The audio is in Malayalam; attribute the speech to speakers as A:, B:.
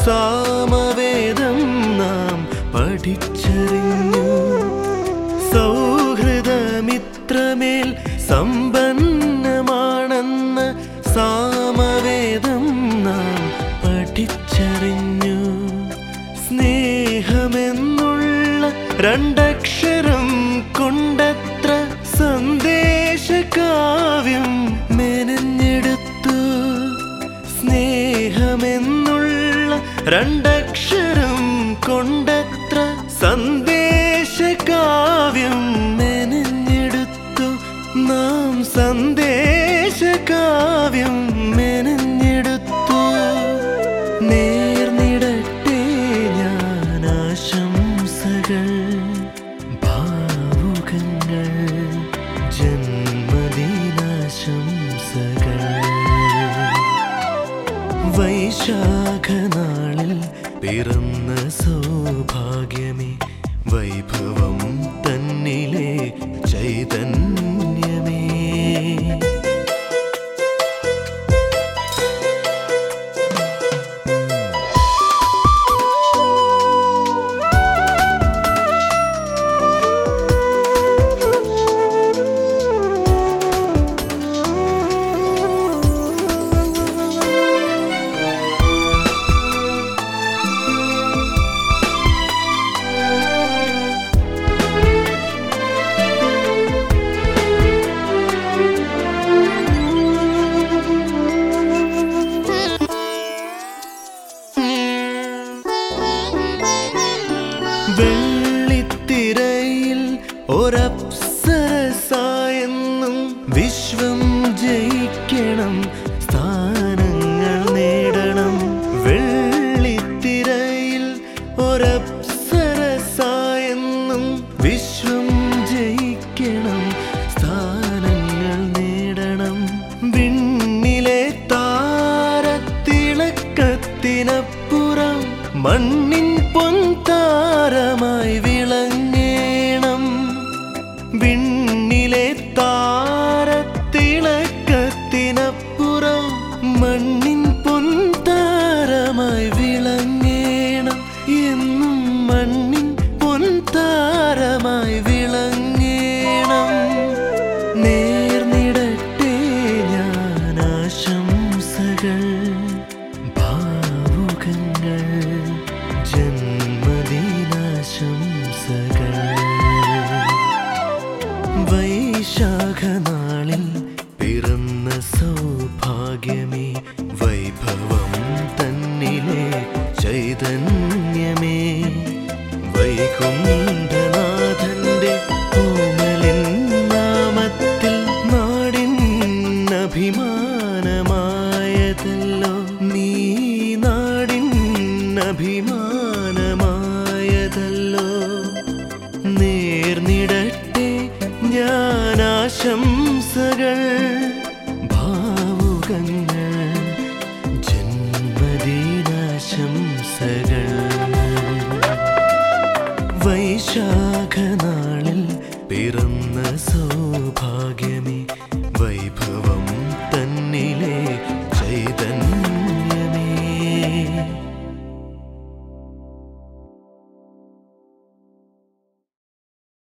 A: സാമവേദം നാം പഠിച്ചറിഞ്ഞു സൗഹൃദമിത്രമേൽ സമ്പന്നമാണെന്ന് സാമവേദം നാം പഠിച്ചറിഞ്ഞു സ്നേഹമെന്നുള്ള രണ്ടക്ഷരം കൊണ്ടത്ര സന്ദേശകാവ്യം മെനഞ്ഞെടുത്തു സ്നേഹമെന്നുള്ള രണ്ടക്ഷരം കൊണ്ടത്ര സന്ദേശകാവ്യം മെനഞ്ഞെടുത്തു നാം സന്ദേശകാവ്യം മെനഞ്ഞെടുത്തു നേർന്നിടട്ടെ ഞാൻ ആശംസകൾ ഭാവുകങ്ങൾ ജന്മദിനാശംസകൾ വൈശാഖനാളിൽ പിറന്ന സൗഭാഗ്യമേ വൈഭവം തന്നിലെ ചൈതന്യമേ വെള്ളിത്തിരയിൽ ഒരപ്സരസായെന്നും വിശ്വം ജയിക്കണം സ്ഥാനങ്ങൾ നേടണം വെള്ളിത്തിരയിൽ ഒരപ്സരസായെന്നും വിശ്വം ജയിക്കണം സ്ഥാനങ്ങൾ നേടണം വിണ്ണിലെ താരത്തിളക്കത്തിനപ്പുറം മണ്ണിൻ പൊൻതാരമായി വിളങ്ങേണം വിണ്ണിലെ താരത്തിളക്കത്തിനപ്പുറം മണ്ണിൻ പൊൻതാരമായി വിളങ്ങേണം എന്നും മണ്ണിൻ പൊൻതാരമായി വിളങ്ങേണം നേർന്നിടട്ടെ ഞാൻ ആശംസകൾ ഭാവുകങ്ങൾ ജന്മദിനാശംസകൾ വൈശാഖനാളിൽ പിറന്ന സൗഭാഗ്യമേ വൈഭവം തന്നിലെ ചൈതന്യമേ വൈകുണ്ഠനാഥന്റെ കോമലിൻ നാമത്തിൽ നാടിൻ അഭിമാനമായതല്ലോ നീ നാടിൻ അഭിമാനമായതല്ലോ നേർന്നിടട്ടെ ഞാൻ ആശംസകൾ ഭാവുകങ്ങൾ ജന്മദിനാശംസകൾ വൈശാഖ